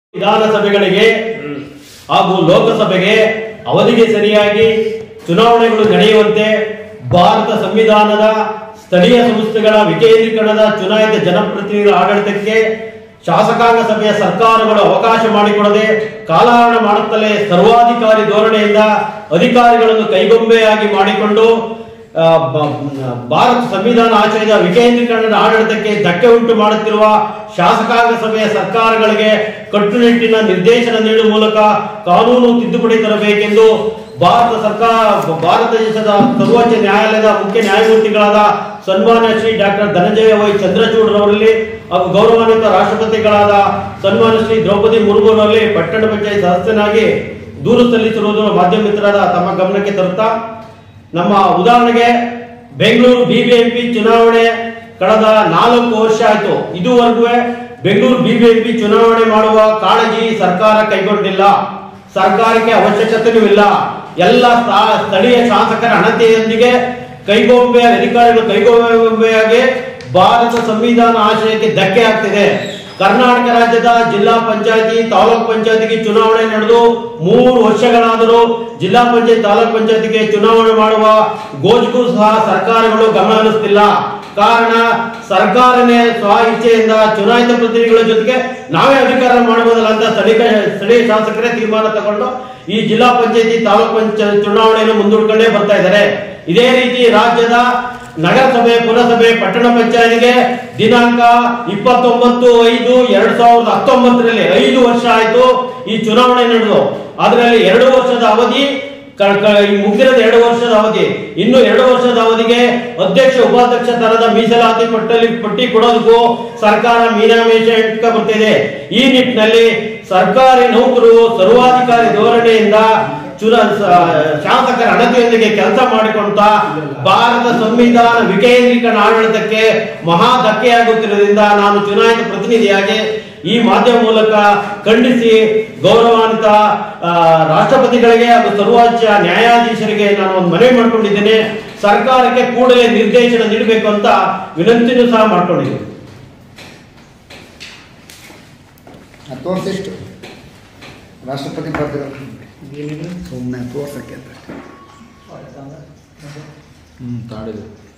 ವಿಧಾನಸಭೆಗಳಿಗೆ ಹಾಗೂ ಲೋಕಸಭೆಗೆ ಅವಧಿಗೆ ಸರಿಯಾಗಿ ಚುನಾವಣೆಗಳು ನಡೆಯುವಂತೆ ಭಾರತ ಸಂವಿಧಾನದ ಸ್ಥಳೀಯ ಸಂಸ್ಥೆಗಳ ವಿಕೇಂದ್ರೀಕರಣದ ಚುನಾಯಿತ ಜನಪ್ರತಿನಿಧಿಗಳ ಆಡಳಿತಕ್ಕೆ ಶಾಸಕಾಂಗ ಸಭೆಯ ಸರ್ಕಾರಗಳು ಅವಕಾಶ ಮಾಡಿಕೊಡದೆ ಕಾಲಹರಣ ಮಾಡುತ್ತಲೇ ಸರ್ವಾಧಿಕಾರಿ ಧೋರಣೆಯಿಂದ ಅಧಿಕಾರಿಗಳನ್ನು ಕೈಗೊಂಬೆಯಾಗಿ ಮಾಡಿಕೊಂಡು ಆ, ಬ- ಭಾರತ ಸಂವಿಧಾನ ಆಚರಿಸಿದ ವಿಕೇಂದ್ರೀಕರಣದ ಆಡಳಿತಕ್ಕೆ ಧಕ್ಕೆ ಉಂಟು ಮಾಡುತ್ತಿರುವ ಶಾಸಕಾಂಗ ಸಭೆಯ ಸರ್ಕಾರಗಳಿಗೆ ಕಟ್ಟುನಿಟ್ಟಿನ ನಿರ್ದೇಶನ ನೀಡುವ ಮೂಲಕ ಕಾನೂನು ತಿದ್ದುಪಡಿ ತರಬೇಕೆಂದು ಭಾರತ ಸರ್ಕಾರ ಭಾರತ ದೇಶದ ಸರ್ವೋಚ್ಚ ನ್ಯಾಯಾಲಯದ ಮುಖ್ಯ ನ್ಯಾಯಮೂರ್ತಿಗಳಾದ ಸನ್ಮಾನ್ಯ ಶ್ರೀ ಡಾಕ್ಟರ್ ಧನಂಜಯ ವೈ ಚಂದ್ರಚೂಡ್ರವರಲ್ಲಿ ಹಾಗೂ ಗೌರವಾನ್ವಿತ ರಾಷ್ಟ್ರಪತಿಗಳಾದ ಸನ್ಮಾನ್ಯ ಶ್ರೀ ದ್ರೌಪದಿ ಮುರ್ಮುರವರಲ್ಲಿ ಪಟ್ಟಣ ಪಂಚಾಯತ್ ಸದಸ್ಯನಾಗಿ ದೂರು ಸಲ್ಲಿಸಿರುವುದು ಮಾಧ್ಯಮ ಮಿತ್ರರಾದ ತಮ್ಮ ಗಮನಕ್ಕೆ ತರುತ್ತಾ ನಮ್ಮ ಉದಾಹರಣೆಗೆ ಬೆಂಗಳೂರು ಬಿಬಿಎಂಪಿ ಚುನಾವಣೆ ಕಳೆದ ನಾಲ್ಕು ವರ್ಷ ಆಯ್ತು ಇದುವರೆಗೂ ಬೆಂಗಳೂರು ಬಿಬಿಎಂಪಿ ಚುನಾವಣೆ ಮಾಡುವ ಕಾಳಜಿ ಸರ್ಕಾರ ಕೈಗೊಂಡಿಲ್ಲ ಸರ್ಕಾರಕ್ಕೆ ಅವಶ್ಯಕತೆಯೂ ಇಲ್ಲ ಎಲ್ಲ ಸ್ಥಾ- ಸ್ಥಳೀಯ ಶಾಸಕರ ಅಣತೆಯೊಂದಿಗೆ ಕೈಗೊಂಬೆ ಅಧಿಕಾರಿಗಳು ಕೈಗೊಂಬೆಯಾಗಿ ಭಾರತ ಸಂವಿಧಾನ ಆಶಯಕ್ಕೆ ಧಕ್ಕೆ ಆಗ್ತಿದೆ ಕರ್ನಾಟಕ ರಾಜ್ಯದ ಜಿಲ್ಲಾ ಪಂಚಾಯತಿ ತಾಲೂಕ್ ಪಂಚಾಯತಿಗೆ ಚುನಾವಣೆ ನಡೆದು ಮೂರು ವರ್ಷಗಳಾದರೂ ಜಿಲ್ಲಾ ಪಂಚಾಯತ್ ತಾಲೂಕ್ ಪಂಚಾಯತಿಗೆ ಚುನಾವಣೆ ಮಾಡುವ ಗೋಜಿಗೂ ಸಹ ಸರ್ಕಾರಗಳು ಗಮನ ಹರಿಸ್ತಿಲ್ಲ ಕಾರಣ ಸರ್ಕಾರನೇ ಸ್ವ ಇಚ್ಛೆಯಿಂದ ಚುನಾಯಿತ ಪ್ರತಿನಿಧಿಗಳ ಜೊತೆಗೆ ನಾವೇ ಅಧಿಕಾರ ಮಾಡಬಹುದಲ್ಲ ಅಂತ ಸ್ಥಳೀಯ ಸ್ಥಳೀಯ ಶಾಸಕರೇ ತೀರ್ಮಾನ ತಗೊಂಡು ಈ ಜಿಲ್ಲಾ ಪಂಚಾಯತಿ ತಾಲೂಕ್ ಪಂಚಾಯತ್ ಚುನಾವಣೆಯನ್ನು ಮುಂದೂಡ್ಕೊಂಡೇ ಬರ್ತಾ ಇದ್ದಾರೆ ಇದೇ ರೀತಿ ರಾಜ್ಯದ ನಗರಸಭೆ ಪುರಸಭೆ ಪಟ್ಟಣ ಪಂಚಾಯತಿಗೆ ದಿನಾಂಕ ಇಪ್ಪತ್ತೊಂಬತ್ತು ಐದು ಎರಡ್ ಸಾವಿರದ ಹತ್ತೊಂಬತ್ತರಲ್ಲಿ ಐದು ವರ್ಷ ಆಯ್ತು ಈ ಚುನಾವಣೆ ನಡೆದು ಅದರಲ್ಲಿ ಎರಡು ವರ್ಷದ ಅವಧಿ ಕ- ಕ- ಈ ಮುಗಿದಿರೋದು ಎರಡು ವರ್ಷದ ಅವಧಿ ಇನ್ನು ಎರಡು ವರ್ಷದ ಅವಧಿಗೆ ಅಧ್ಯಕ್ಷ ಉಪಾಧ್ಯಕ್ಷ ತರದ ಮೀಸಲಾತಿ ಪಟ್ಟಲ್ಲಿ ಪಟ್ಟಿ ಕೊಡೋದಕ್ಕೂ ಸರ್ಕಾರ ಮೀನಾಮೇಷ ಇಟ್ಕ ಬರ್ತಿದೆ ಈ ನಿಟ್ಟಿನಲ್ಲಿ ಸರ್ಕಾರಿ ನೌಕರು ಸರ್ವಾಧಿಕಾರಿ ಧೋರಣೆಯಿಂದ ಚುನ ಸ- ಶಾಸಕರ ಅಣತಿಯೊಂದಿಗೆ ಕೆಲಸ ಮಾಡಿಕೊಂಡ ಭಾರತ ಸಂವಿಧಾನ ವಿಕೇಂದ್ರೀಕರಣ ಆಡಳಿತಕ್ಕೆ ಮಹಾ ಧಕ್ಕೆಯಾಗುತ್ತಿರುವುದರಿಂದ ನಾನು ಚುನಾಯಿತ ಪ್ರತಿನಿಧಿಯಾಗಿ ಈ ಮಾಧ್ಯಮ ಮೂಲಕ ಖಂಡಿಸಿ ಗೌರವಾನ್ವಿತ ಆ, ರಾಷ್ಟ್ರಪತಿಗಳಿಗೆ ಹಾಗೂ ಸರ್ವೋಚ್ಚ ನ್ಯಾಯಾಧೀಶರಿಗೆ ನಾನು ಒಂದು ಮನವಿ ಮಾಡ್ಕೊಂಡಿದ್ದೇನೆ ಸರ್ಕಾರಕ್ಕೆ ಕೂಡಲೇ ನಿರ್ದೇಶನ ನೀಡಬೇಕು ಅಂತ ವಿನಂತಿನೂ ಸಹ ಮಾಡ್ಕೊಂಡಿದ್ದೀನಿ ತೋರಿಸಿಷ್ಟು ರಾಷ್ಟ್ರಪತಿ ಬರ್ದಿರೋದು ಸುಮ್ಮನೆ ತೋರ್ಸಕ್ಕೆ ಅಂತ ಹ್ಞೂ ತಾಡಿದೆ